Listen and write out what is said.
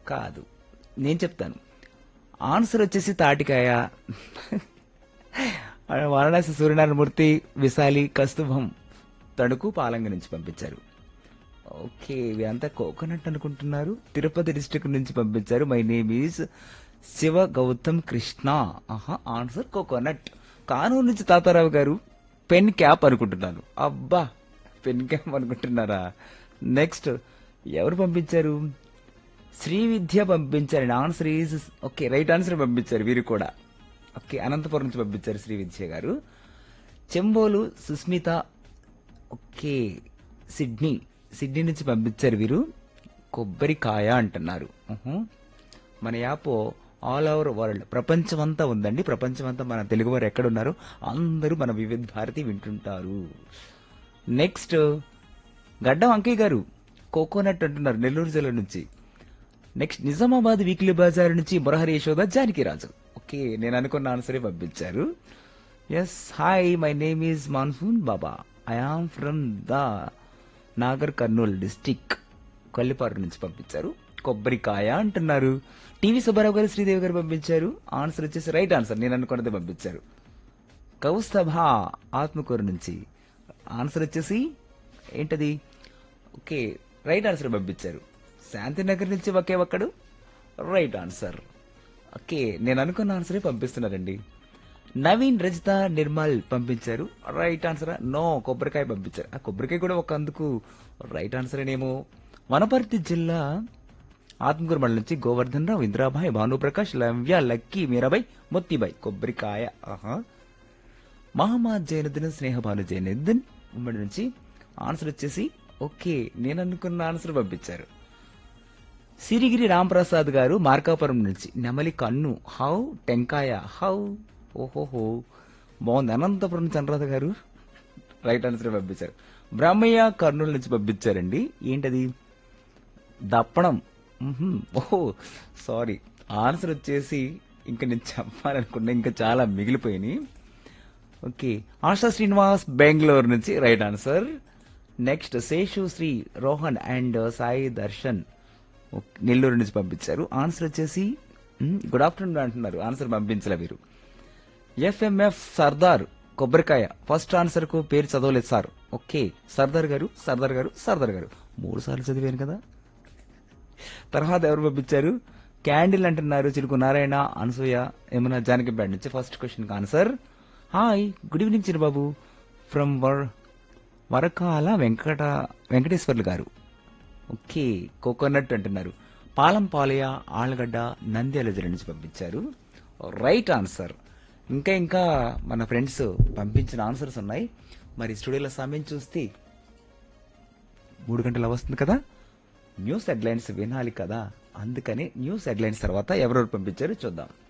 కాదు నేను చెప్తాను ఆన్సర్ వచ్చేసి తాటికాయ వారణాసి సూర్యనారాయణమూర్తి విశాలి కస్తుభం తణుకు పాలంగ నుంచి పంపించారు ఓకే ఇవంతా కోకోనట్ అనుకుంటున్నారు తిరుపతి డిస్ట్రిక్ట్ నుంచి పంపించారు my name is Shiva Gautam Krishna ఆహా ఆన్సర్ కోకోనట్ కానూరు నుంచి తాతారావు గారు పెన్ క్యాప్ అనుకుంటున్నాను అబ్బా పెన్ క్యాప్ అనుకుంటున్నారా నెక్స్ట్ ఎవరు పంపించారు శ్రీ విద్య పంపించారు answer is okay right answer పంపించారు వీరు కూడా ఓకే అనంతపురం నుంచి పంపించారు Shri Vidya garu Chembolu Susmitha okay Sydney Sydney నుంచి పంపించారు వీరు కొబ్బరికాయ అంటున్నారు ఉహు. మన యాప్ ఆల్ ఓవర్ వరల్డ్ ప్రపంచమంతా ఉందండి ప్రపంచమంతా మన తెలుగు వారు ఎక్కడున్నారు అందరూ మన వివిధ భారతి వింటుంటారు నెక్స్ట్ గడ్డం అంకయ్య గారు కోకోనట్ అంటున్నారు నెల్లూరు జిల్లా నుంచి నెక్స్ట్ నిజామాబాద్ వీక్లీ బజార్ నుంచి మురహరి యశోద జానకి రాజు ఓకే నేను అనుకున్న ఆన్సరే పంపించారు yes hi my name is monsoon Baba I am from the Nagar Kurnool district Kollipara నుంచి పంపించారు కొబ్బరికాయ అంటున్నారు టీవీ సుబ్బారావు గారు శ్రీదేవి గారు పంపించారు ఆన్సర్ వచ్చేసి రైట్ ఆన్సర్ నేను అనుకున్నది పంపించారు కౌస్తభ ఆత్మకూరు నుంచి ఆన్సర్ వచ్చేసి ఏంటది ఓకే రైట్ ఆన్సర్ పంపించారు శాంతినగర్ నుంచి ఒకే ఒక్కడు రైట్ ఆన్సర్ ఓకే నేను అనుకున్న ఆన్సరే పంపిస్తున్నారండి నవీన్ రజిత నిర్మల్ పంపించారు రైట్ ఆన్సర్ నో కొబ్బరికాయ పంపించారు ఆ కొబ్బరికాయ కూడా ఒక అందుకు రైట్ ఆన్సర్ ఏమో వనపర్తి జిల్లా ఆత్మకూరు మండలం నుంచి గోవర్ధన్ రావు ఇంద్రాబాయ్ భానుప్రకాష్ లవ్య లక్కీ మీరాబాయ్ మొత్తిబాయ్ కొబ్బరికాయ ఆహా మహమ్మద్ జైనుద్దీన్ స్నేహభాను జైనుద్దీన్ ఉమ్మడి నుంచి ఆన్సర్ వచ్చేసి ఓకే నేను అనుకున్న ఆన్సర్ పంపించారు సిరిగిరి రాంప్రసాద్ గారు మార్కాపురం నుంచి నెమలి కన్ను హౌ టెంకాయ హౌ ఓహోహో బాగుంది అనంతపురం చంద్రరాధ గారు రైట్ ఆన్సర్ పంపించారు బ్రహ్మయ్య కర్నూలు నుంచి పంపించారండి ఏంటది దప్పడం మ్హూ. ఓహో సారీ ఆన్సర్ వచ్చేసి ఇంకా నేను చెప్పాలనుకున్నా ఇంకా చాలా మిగిలిపోయినాయి ఓకే ఆశా శ్రీనివాస్ బెంగళూరు నుంచి right answer next Seshu Sri Rohan and Sai Darshan okay, Nellore నుంచి పంపించారు ఆన్సర్ వచ్చేసి మ్, గుడ్ ఆఫ్టర్నూన్ అంటున్నారు ఆన్సర్ పంపించలే మీరు ఎఫ్ఎంఎఫ్ సర్దార్ కొబ్బరికాయ ఫస్ట్ ఆన్సర్ కు పేరు చదవలేదు సార్ ఓకే సర్దార్ గారు సర్దార్ గారు సర్దార్ గారు మూడు సార్లు చదివాను కదా తర్వాత ఎవరు పంపించారు క్యాండిల్ అంటున్నారు చిలుకు నారాయణ అనసూయ యమున జానకి బ్యాడ్ నుంచి first question answer hi good evening Chirubabu from వర్ వరకాల వెంకట వెంకటేశ్వర్లు గారు ఓకే కోకోనట్ అంటున్నారు పాలం పాలయ ఆళ్ళగడ్డ నంద్యాల జిల్లా నుంచి పంపించారు రైట్ ఆన్సర్ ఇంకా ఇంకా మన ఫ్రెండ్స్ పంపించిన ఆన్సర్స్ ఉన్నాయి మరి స్టూడియోలో సమయం చూస్తే మూడు గంటల వస్తుంది కదా న్యూస్ హెడ్లైన్స్ వినాలి కదా అందుకని న్యూస్ హెడ్లైన్స్ తర్వాత ఎవరెవరు పంపించారో చూద్దాం